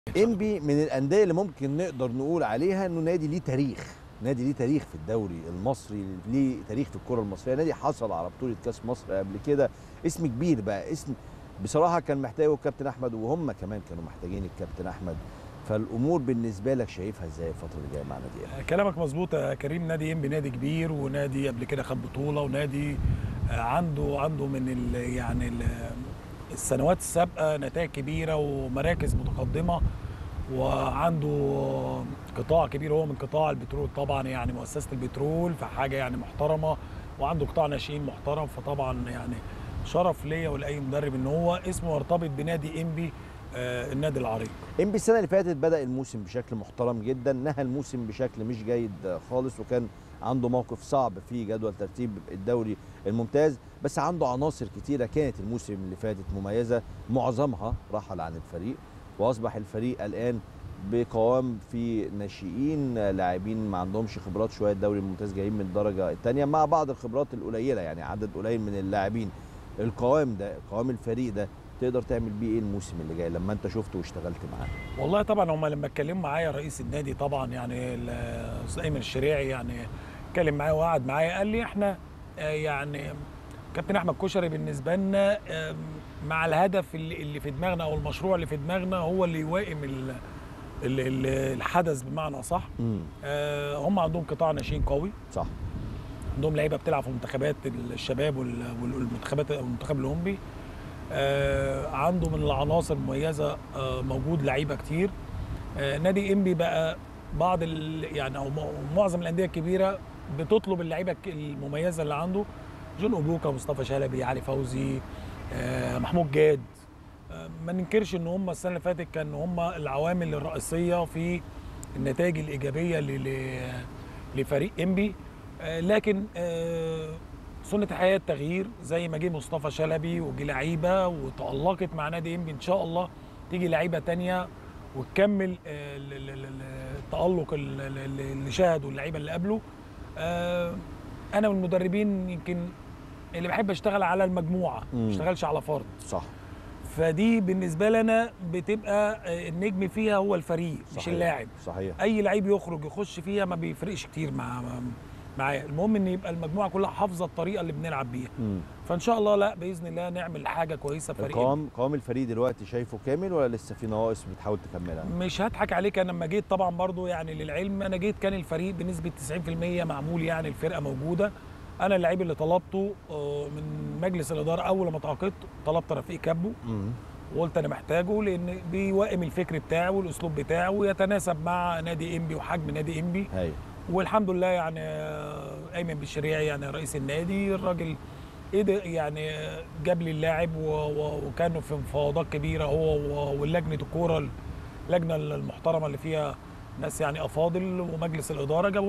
انبي من الانديه اللي ممكن نقدر نقول عليها انه نادي ليه تاريخ نادي ليه تاريخ في الدوري المصري ليه تاريخ في الكره المصريه نادي حصل على بطوله كاس مصر قبل كده اسم كبير بقى اسم بصراحه كان محتاجه الكابتن احمد وهم كمان كانوا محتاجين الكابتن احمد فالامور بالنسبه لك شايفها ازاي الفتره اللي جايه مع نادي انبي كلامك مظبوط يا كريم نادي انبي نادي كبير ونادي قبل كده خد بطوله ونادي عنده عنده من ال يعني ال السنوات السابقه نتائج كبيره ومراكز متقدمه وعنده قطاع كبير هو من قطاع البترول طبعا يعني مؤسسه البترول فحاجه يعني محترمه وعنده قطاع ناشئين محترم فطبعا يعني شرف ليا ولاي مدرب ان هو اسمه يرتبط بنادي انبي آه النادي العريق انبي السنه اللي فاتت بدا الموسم بشكل محترم جدا نهى الموسم بشكل مش جيد خالص وكان عنده موقف صعب في جدول ترتيب الدوري الممتاز بس عنده عناصر كتيره كانت الموسم اللي فاتت مميزه معظمها رحل عن الفريق واصبح الفريق الان بقوام في ناشئين لاعبين ما عندهمش خبرات شويه الدوري الممتاز جايين من الدرجه الثانيه مع بعض الخبرات القليله يعني عدد قليل من اللاعبين القوام ده قوام الفريق ده تقدر تعمل بيه ايه الموسم اللي جاي لما انت شفته واشتغلت معاه والله طبعا هم لما اتكلموا معايا رئيس النادي طبعا يعني الاستاذ ايمن الشريعي يعني اتكلم معايا وقعد معايا قال لي احنا يعني كابتن احمد كشري بالنسبه لنا مع الهدف اللي, اللي في دماغنا او المشروع اللي في دماغنا هو اللي يوائم ال ال الحدث بمعنى صح آه هم عندهم قطاع ناشئين قوي صح عندهم لعيبه بتلعب في منتخبات الشباب والمنتخبات المنتخب الاولمبي آه عنده من العناصر المميزه آه موجود لعيبه كتير آه نادي انبي بقى بعض يعني او معظم الانديه الكبيره بتطلب اللعيبه المميزه اللي عنده جون اوبوكا مصطفى شلبي علي فوزي آه محمود جاد آه ما ننكرش ان هم السنه اللي فاتت كانوا هم العوامل الرئيسيه في النتائج الايجابيه لفريق انبي آه لكن سنه الحياه التغيير زي ما جه مصطفى شلبي وجي لعيبه وتالقت مع نادي انبي ان شاء الله تيجي لعيبه تانية وتكمل التالق اللي شاهده اللعيبه اللي قبله انا من المدربين يمكن اللي بحب اشتغل على المجموعه ما اشتغلش على فرد صح فدي بالنسبه لنا بتبقى النجم فيها هو الفريق صحيح. مش اللاعب صحيح اي لعيب يخرج يخش فيها ما بيفرقش كتير مع معايا المهم ان يبقى المجموعه كلها حافظه الطريقه اللي بنلعب بيها مم. فان شاء الله لا باذن الله نعمل حاجه كويسه فريق قوام قوام الفريق دلوقتي شايفه كامل ولا لسه في نواقص بتحاول تكملها مش هضحك عليك انا لما جيت طبعا برضو يعني للعلم انا جيت كان الفريق بنسبه 90% معمول يعني الفرقه موجوده انا اللعيب اللي طلبته من مجلس الاداره اول ما تعاقدت طلبت رفيق كابو وقلت انا محتاجه لان بيوائم الفكر بتاعه والاسلوب بتاعه ويتناسب مع نادي انبي وحجم نادي انبي أيوه. والحمد لله يعني ايمن بالشريعي يعني رئيس النادي الراجل قدر يعني جاب لي اللاعب وكانوا في مفاوضات كبيره هو واللجنه الكوره اللجنه المحترمه اللي فيها ناس يعني افاضل ومجلس الاداره جابوا